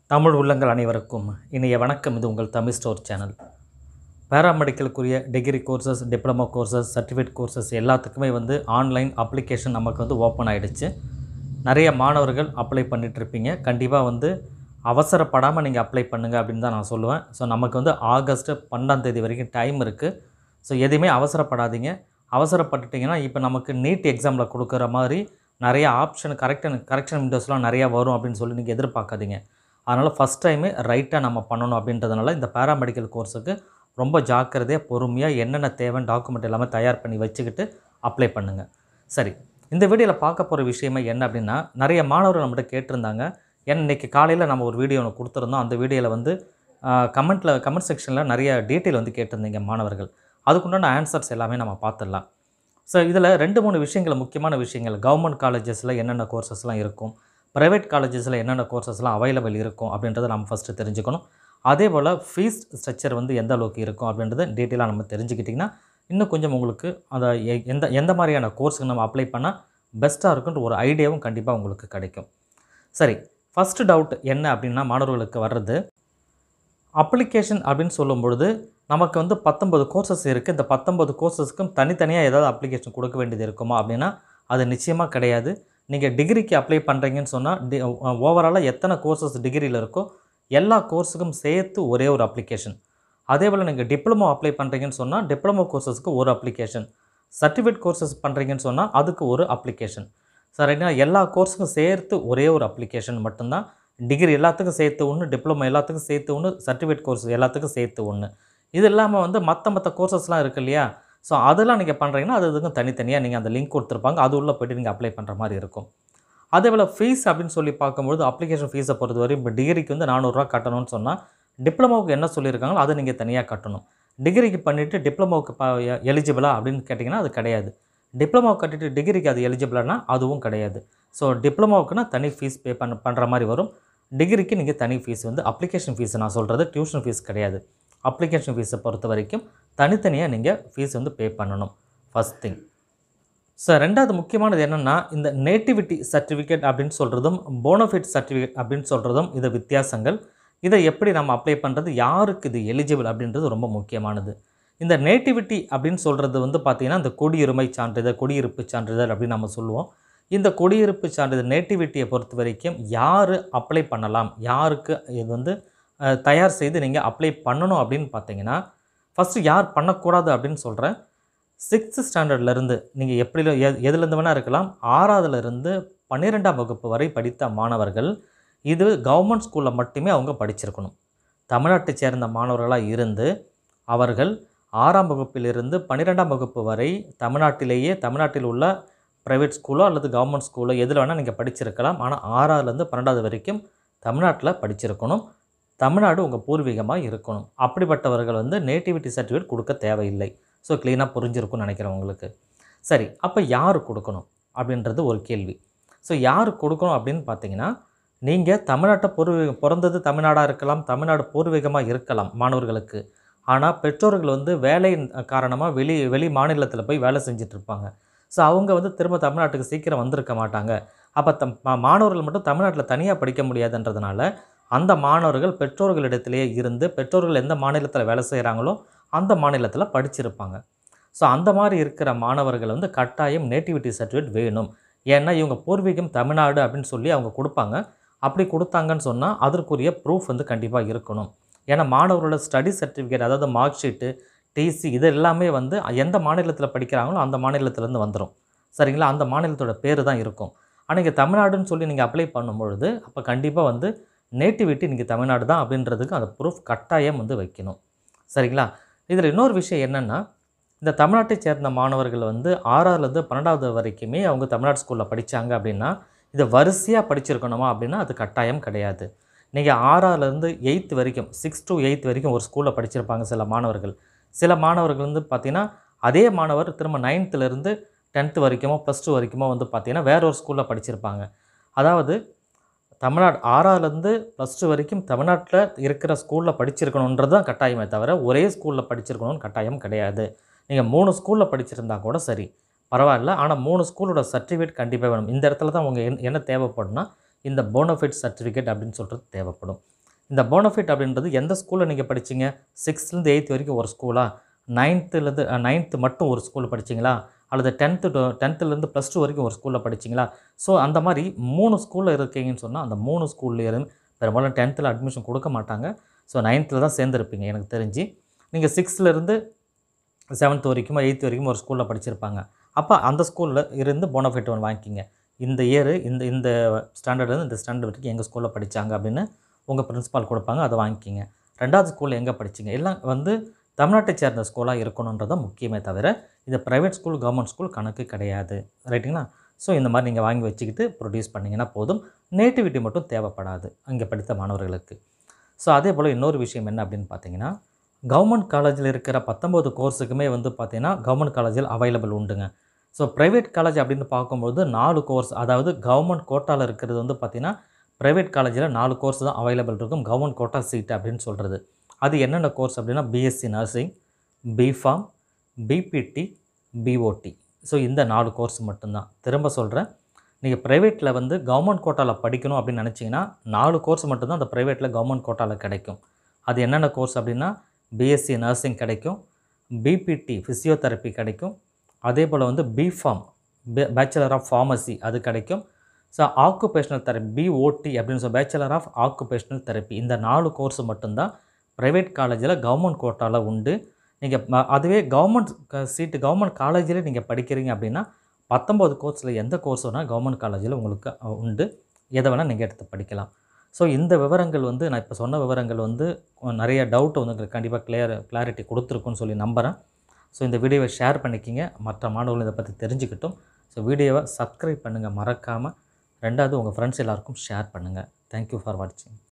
தமிழ் உள்ளங்கள் அனைவருக்கும் இனிய வணக்கம் இது உங்கள் தமிழ் ஸ்டோர் சேனல் பேராமெடிக்கலுக்குரிய degree courses diploma courses certificate courses எல்லாத்துக்குமே வந்து ஆன்லைன் அப்ளிகேஷன் நமக்கு வந்து ஓப்பன் ஆகிடுச்சு நிறைய மாணவர்கள் அப்ளை பண்ணிட்டு இருப்பீங்க கண்டிப்பாக வந்து அவசரப்படாமல் நீங்கள் அப்ளை பண்ணுங்கள் அப்படின்னு தான் நான் சொல்லுவேன் ஸோ நமக்கு வந்து ஆகஸ்ட் பன்னெண்டாம் தேதி வரைக்கும் டைம் இருக்குது ஸோ எதையுமே அவசரப்படாதீங்க அவசரப்பட்டுட்டிங்கன்னா இப்போ நமக்கு நீட் எக்ஸாமில் கொடுக்குற மாதிரி நிறைய ஆப்ஷன் கரெக்டன் கரெக்ஷன் விண்டோஸ்லாம் நிறையா வரும் அப்படின்னு சொல்லி நீங்கள் எதிர்பார்க்காதீங்க அதனால் ஃபஸ்ட் டைமு ரைட்டாக நம்ம பண்ணணும் அப்படின்றதுனால இந்த பேராமெடிக்கல் கோர்ஸுக்கு ரொம்ப ஜாக்கிரதையாக பொறுமையாக என்னென்ன தேவைன்னு டாக்குமெண்ட் எல்லாமே தயார் பண்ணி வச்சுக்கிட்டு அப்ளை பண்ணுங்கள் சரி இந்த வீடியோவில் பார்க்க போகிற விஷயமே என்ன அப்படின்னா நிறைய மாணவர்கள் நம்மகிட்ட கேட்டிருந்தாங்க ஏன்னா இன்றைக்கி காலையில் நம்ம ஒரு வீடியோ ஒன்று கொடுத்துருந்தோம் அந்த வீடியோவில் வந்து கமெண்ட்டில் கமெண்ட் செக்ஷனில் நிறைய டீட்டெயில் வந்து கேட்டிருந்தீங்க மாணவர்கள் அதுக்குண்டான ஆன்சர்ஸ் எல்லாமே நம்ம பார்த்துடலாம் ஸோ இதில் ரெண்டு மூணு விஷயங்கள் முக்கியமான விஷயங்கள் கவர்மெண்ட் காலேஜஸில் என்னென்ன கோர்சஸ்லாம் இருக்கும் ப்ரைவேட் காலேஜஸில் என்னென்ன கோர்சஸ்லாம் அவைலபிள் இருக்கும் அப்படின்றத நம்ம ஃபஸ்ட்டு தெரிஞ்சுக்கணும் அதே போல் ஃபீஸ் ஸ்ட்ரக்சர் வந்து எந்த அளவுக்கு இருக்கும் அப்படின்றத டீட்டெயிலாக நம்ம தெரிஞ்சுக்கிட்டிங்கன்னா இன்னும் கொஞ்சம் உங்களுக்கு அதை எ- எந்த எந்த மாதிரியான கோர்ஸுக்கு நம்ம அப்ளை பண்ணால் பெஸ்ட்டாக இருக்குன்ற ஒரு ஐடியாவும் கண்டிப்பாக உங்களுக்கு கிடைக்கும் சரி ஃபஸ்ட்டு டவுட் என்ன அப்படின்னா மாணவர்களுக்கு வர்றது அப்ளிகேஷன் அப்படின்னு சொல்லும் பொழுது நமக்கு வந்து பத்தொம்பது கோர்சஸ் இருக்குது இந்த பத்தொம்பது கோர்சஸ்க்கும் தனித்தனியாக ஏதாவது அப்ளிகேஷன் கொடுக்க வேண்டியது இருக்குமா அப்படின்னா அது நிச்சயமாக கிடையாது நீங்கள் டிகிரிக்கு அப்ளை பண்ணுறீங்கன்னு சொன்னால் டி ஓவராலாக எத்தனை கோர்சஸ் டிகிரியில் இருக்கோ எல்லா கோர்ஸுக்கும் சேர்த்து ஒரே ஒரு அப்ளிகேஷன் அதே போல் நீங்கள் டிப்ளமோ அப்ளை பண்ணுறீங்கன்னு சொன்னால் டிப்ளமோ கோர்சஸ்க்கு ஒரு அப்ளிகேஷன் சர்டிஃபிகேட் கோர்சஸ் பண்ணுறீங்கன்னு சொன்னால் அதுக்கு ஒரு அப்ளிகேஷன் சரிங்களா எல்லா கோர்ஸுக்கும் சேர்த்து ஒரே ஒரு அப்ளிகேஷன் மட்டும்தான் டிகிரி எல்லாத்துக்கும் சேர்த்து ஒன்று டிப்ளமோ எல்லாத்துக்கும் சேர்த்து ஒன்று சர்டிஃபிகேட் கோர்ஸ் எல்லாத்துக்கும் சேர்த்து ஒன்று இது இல்லாமல் வந்து மற்ற மற்ற கோர்சஸ்லாம் இருக்கு இல்லையா ஸோ அதெல்லாம் நீங்கள் பண்ணுறீங்கன்னா அது இதுக்கும் தனித்தனியாக நீங்கள் அந்த லிங்க் கொடுத்துருப்பாங்க அது உள்ளே போய்ட்டு நீங்கள் அப்ளை பண்ணுற மாதிரி இருக்கும் அதே போல் ஃபீஸ் அப்படின்னு சொல்லி பார்க்கும்பொழுது அப்ளிகேஷன் ஃபீஸை பொறுத்தவரை இப்போ டிகிரிக்கு வந்து நானூறுரூவா கட்டணும்னு சொன்னால் டிப்ளமோவுக்கு என்ன சொல்லியிருக்காங்களோ அதை நீங்கள் தனியாக கட்டணும் டிகிரிக்கு பண்ணிவிட்டு டிப்ளமோவுக்கு ப எலிஜிபிளா அப்படின்னு கேட்டிங்கன்னா அது கிடையாது டிப்ளமோ கட்டிட்டு டிகிரிக்கு அது எலிஜிபிளானா அதுவும் கிடையாது ஸோ டிப்ளமோவுக்குனா தனி ஃபீஸ் பே பண்ண பண்ணுற மாதிரி வரும் டிகிரிக்கு நீங்கள் தனி ஃபீஸ் வந்து அப்ளிகேஷன் ஃபீஸ் நான் சொல்கிறது டியூஷன் ஃபீஸ் கிடையாது அப்ளிகேஷன் ஃபீஸை பொறுத்த வரைக்கும் தனித்தனியாக நீங்கள் ஃபீஸ் வந்து பே பண்ணணும் ஃபஸ்ட் திங் ஸோ ரெண்டாவது முக்கியமானது என்னென்னா இந்த நேட்டிவிட்டி சர்டிஃபிகேட் அப்படின்னு சொல்கிறதும் போனஃபிட் சர்டிஃபிகேட் அப்படின்னு சொல்கிறதும் இது வித்தியாசங்கள் இதை எப்படி நம்ம அப்ளை பண்ணுறது யாருக்கு இது எலிஜிபிள் அப்படின்றது ரொம்ப முக்கியமானது இந்த நேட்டிவிட்டி அப்படின்னு சொல்கிறது வந்து பார்த்திங்கன்னா இந்த குடியுரிமை சான்றிதழ் குடியிருப்பு சான்றிதழ் அப்படின்னு நம்ம சொல்லுவோம் இந்த குடியிருப்பு சான்றிதழ் நேட்டிவிட்டியை பொறுத்த வரைக்கும் யார் அப்ளை பண்ணலாம் யாருக்கு இது வந்து அஹ், தயார் செய்து நீங்கள் அப்ளை பண்ணணும் அப்படின்னு பார்த்தீங்கன்னா ஃபஸ்ட்டு யார் பண்ணக்கூடாது அப்படின்னு சொல்கிறேன் சிக்ஸ்த்து ஸ்டாண்டர்ட்லேருந்து நீங்கள் எப்படி எ எதுலேருந்து வேணால் இருக்கலாம் ஆறாவதுலேருந்து பன்னிரெண்டாம் வகுப்பு வரை படித்த மாணவர்கள் இது கவர்மெண்ட் ஸ்கூலில் மட்டுமே அவங்க படிச்சிருக்கணும் தமிழ்நாட்டை சேர்ந்த மாணவர்களாக இருந்து அவர்கள் ஆறாம் வகுப்பிலிருந்து பன்னிரெண்டாம் வகுப்பு வரை தமிழ்நாட்டிலேயே தமிழ்நாட்டில் உள்ள ப்ரைவேட் ஸ்கூலோ அல்லது கவர்மெண்ட் ஸ்கூலோ எதில் வேணால் நீங்கள் படிச்சிருக்கலாம் ஆனால் ஆறாவதுலேருந்து பன்னெண்டாவது வரைக்கும் தமிழ்நாட்டில் படிச்சிருக்கணும் தமிழ்நாடு உங்கள் பூர்வீகமாக இருக்கணும் அப்படிப்பட்டவர்கள் வந்து நேட்டிவிட்டி சர்டிஃபிகேட் கொடுக்க தேவையில்லை ஸோ க்ளீனாக புரிஞ்சிருக்கும்னு நினைக்கிறேன் உங்களுக்கு சரி அப்போ யார் கொடுக்கணும் அப்படின்றது ஒரு கேள்வி ஸோ யார் கொடுக்கணும் அப்படின்னு பார்த்தீங்கன்னா நீங்கள் தமிழ்நாட்டை பூர்வீக பிறந்தது தமிழ்நாடாக இருக்கலாம் தமிழ்நாடு பூர்வீகமாக இருக்கலாம் மாணவர்களுக்கு ஆனால் பெற்றோர்கள் வந்து வேலையின் காரணமாக வெளி வெளி மாநிலத்தில் போய் வேலை செஞ்சுட்டு இருப்பாங்க ஸோ அவங்க வந்து திரும்ப தமிழ்நாட்டுக்கு சீக்கிரம் வந்திருக்க மாட்டாங்க அப்போ தம் மா- மாணவர்கள் மட்டும் தமிழ்நாட்டில் தனியாக படிக்க முடியாதுன்றதுனால அந்த மாணவர்கள் பெற்றோர்களிடத்திலேயே இருந்து பெற்றோர்கள் எந்த மாநிலத்தில் வேலை செய்கிறாங்களோ அந்த மாநிலத்தில் படிச்சிருப்பாங்க ஸோ அந்த மாதிரி இருக்கிற மாணவர்கள் வந்து கட்டாயம் நேட்டிவிட்டி சர்டிஃபிகேட் வேணும் ஏன்னா இவங்க பூர்வீகம் தமிழ்நாடு அப்படின்னு சொல்லி அவங்க கொடுப்பாங்க அப்படி கொடுத்தாங்கன்னு சொன்னால் அதற்குரிய ப்ரூஃப் வந்து கண்டிப்பாக இருக்கணும் ஏன்னா மாணவர்களோட ஸ்டடி சர்டிஃபிகேட் அதாவது மார்க் ஷீட்டு டிசி இது எல்லாமே வந்து எந்த மாநிலத்தில் படிக்கிறாங்களோ அந்த மாநிலத்திலேருந்து வந்துடும் சரிங்களா அந்த மாநிலத்தோட பேர் தான் இருக்கும் ஆனால் இங்கே தமிழ்நாடுன்னு சொல்லி நீங்கள் அப்ளை பண்ணும்பொழுது அப்போ கண்டிப்பாக வந்து நேட்டிவிட்டி நீங்கள் தமிழ்நாடு தான் அப்படின்றதுக்கு அந்த ப்ரூஃப் கட்டாயம் வந்து வைக்கணும் சரிங்களா இதில் இன்னொரு விஷயம் என்னென்னா இந்த தமிழ்நாட்டை சேர்ந்த மாணவர்கள் வந்து ஆறாவதுலேருந்து பன்னெண்டாவது வரைக்குமே அவங்க தமிழ்நாடு ஸ்கூலில் படித்தாங்க அப்படின்னா இதை வரிசையாக படிச்சிருக்கணுமா அப்படின்னா அது கட்டாயம் கிடையாது நீங்கள் ஆறாவதுலேருந்து எயித்து வரைக்கும் சிக்ஸ் to எயித் வரைக்கும் ஒரு ஸ்கூலில் படிச்சிருப்பாங்க சில மாணவர்கள் சில மாணவர்கள் வந்து பார்த்திங்கன்னா அதே மாணவர் திரும்ப நைன்த்துலேருந்து டென்த்து வரைக்குமோ ப்ளஸ் டூ வரைக்குமோ வந்து பார்த்திங்கன்னா வேற ஒரு ஸ்கூலில் படிச்சிருப்பாங்க அதாவது தமிழ்நாடு ஆறாவதுலேருந்து ப்ளஸ் டூ வரைக்கும் தமிழ்நாட்டில் இருக்கிற ஸ்கூலில் படிச்சிருக்கணுன்றது தான் கட்டாயமே தவிர ஒரே ஸ்கூலில் படிச்சிருக்கணும்னு கட்டாயம் கிடையாது நீங்கள் மூணு ஸ்கூலில் படிச்சிருந்தா கூட சரி பரவாயில்ல ஆனால் மூணு ஸ்கூலோட சர்டிஃபிகேட் கண்டிப்பாக வேணும் இந்த இடத்துல தான் உங்கள் என்ன தேவைப்படும்னா இந்த போனஃபைட் சர்டிஃபிகேட் அப்படின்னு சொல்கிறது தேவைப்படும் இந்த போனஃபிட் அப்படின்றது எந்த ஸ்கூலில் நீங்கள் படிச்சீங்க சிக்ஸ்த்லேருந்து எயித் வரைக்கும் ஒரு ஸ்கூலா நைன்த்துலேருந்து நைன்த்து மட்டும் ஒரு ஸ்கூலில் படிச்சீங்களா அல்லது டென்த்து டு டென்த்துலேருந்து ப்ளஸ் டூ வரைக்கும் ஒரு ஸ்கூலில் படிச்சீங்களா ஸோ அந்த மாதிரி மூணு ஸ்கூலில் இருக்கீங்கன்னு சொன்னால் அந்த மூணு ஸ்கூல்லேயும் பெரும்பாலும் டென்த்தில் அட்மிஷன் கொடுக்க மாட்டாங்க ஸோ நைன்த்தில் தான் சேர்ந்துருப்பீங்க எனக்கு தெரிஞ்சு நீங்கள் சிக்ஸ்த்துலேருந்து செவன்த் வரைக்கும் எயித்து வரைக்கும் ஒரு ஸ்கூலில் படிச்சிருப்பாங்க அப்போ அந்த ஸ்கூலில் இருந்து போனஃபைட் ஒன்று வாங்கிக்கிங்க இந்த இயர் இந்த இந்த ஸ்டாண்டர்ட்லேருந்து இந்த ஸ்டாண்டர்ட் வரைக்கும் எங்கள் ஸ்கூலில் படித்தாங்க அப்படின்னு உங்கள் பிரின்சிபால் கொடுப்பாங்க அதை வாங்கிக்கிங்க ரெண்டாவது ஸ்கூலில் எங்கே படிச்சீங்க எல்லாம் வந்து தமிழ்நாட்டை சேர்ந்த ஸ்கூலாக இருக்கணுன்றது தான் முக்கியமே தவிர இது ப்ரைவேட் ஸ்கூல் கவர்மெண்ட் ஸ்கூல் கணக்கு கிடையாது ரைட்டுங்களா ஸோ இந்த மாதிரி நீங்கள் வாங்கி வச்சுக்கிட்டு ப்ரொடியூஸ் பண்ணிங்கன்னா போதும் நேட்டிவிட்டி மட்டும் தேவைப்படாது அங்கே படித்த மாணவர்களுக்கு ஸோ அதே போல் இன்னொரு விஷயம் என்ன அப்படின்னு பார்த்தீங்கன்னா கவர்மெண்ட் காலேஜில் இருக்கிற பத்தொம்போது கோர்ஸுக்குமே வந்து பார்த்தீங்கன்னா கவர்மெண்ட் காலேஜில் அவைலபிள் உண்டுங்க ஸோ ப்ரைவேட் காலேஜ் அப்படின்னு பார்க்கும்போது நாலு கோர்ஸ் அதாவது கவர்மெண்ட் கோட்டாவில் இருக்கிறது வந்து பார்த்திங்கன்னா ப்ரைவேட் காலேஜில் நாலு கோர்ஸ் தான் அவைலபிள் இருக்கும் கவர்மெண்ட் கோட்டா சீட் அப்படின்னு சொல்கிறது அது என்னென்ன கோர்ஸ் அப்படின்னா BSc nursing BPharm BPT BOT so இந்த நாலு கோர்ஸ் மட்டும்தான் திரும்ப சொல்கிறேன் நீங்கள் ப்ரைவேட்டில் வந்து கவர்மெண்ட் கோட்டாவில் படிக்கணும் அப்படின்னு நினச்சிங்கன்னா நாலு கோர்ஸ் மட்டும்தான் அந்த ப்ரைவேட்டில் கவர்மெண்ட் கோட்டாவில் கிடைக்கும் அது என்னென்ன கோர்ஸ் அப்படின்னா பிஎஸ்சி நர்சிங் கிடைக்கும் பிபிடி ஃபிசியோதெரப்பி கிடைக்கும் அதே போல் வந்து பிஃபார்ம் பேச்சுலர் ஆஃப் ஃபார்மசி அது கிடைக்கும் ஸோ ஆக்குபேஷனல் தெரப்பி பிஓடி அப்படின்னு சொல்லி பேச்சுலர் ஆஃப் ஆக்குபேஷனல் தெரப்பி இந்த நாலு கோர்ஸ் மட்டும்தான் ப்ரைவேட் காலேஜில் கவர்மெண்ட் கோட்டாவில் உண்டு நீங்கள் அதுவே கவர்மெண்ட் சீட்டு கவர்மெண்ட் காலேஜில் நீங்கள் படிக்கிறீங்க அப்படின்னா பத்தொம்போது கோர்ஸில் எந்த கோர்ஸ் வேணால் கவர்மெண்ட் காலேஜில் உங்களுக்கு அஹ், உண்டு எதை வேணால் நீங்கள் எடுத்து படிக்கலாம் ஸோ இந்த விவரங்கள் வந்து நான் இப்போ சொன்ன விவரங்கள் வந்து அஹ், நிறைய டவுட் வந்து உங்களுக்கு கண்டிப்பாக கிளியர் கிளாரிட்டி கொடுத்துருக்குன்னு சொல்லி நம்புகிறேன் ஸோ இந்த வீடியோவை ஷேர் பண்ணிக்கிங்க மற்ற மாணவர்கள் இதை பற்றி தெரிஞ்சுக்கிட்டும் ஸோ வீடியோவை சப்ஸ்கிரைப் பண்ணுங்கள் மறக்காமல் ரெண்டாவது உங்கள் ஃப்ரெண்ட்ஸ் எல்லாருக்கும் ஷேர் பண்ணுங்கள் தேங்க்யூ ஃபார் வாட்சிங்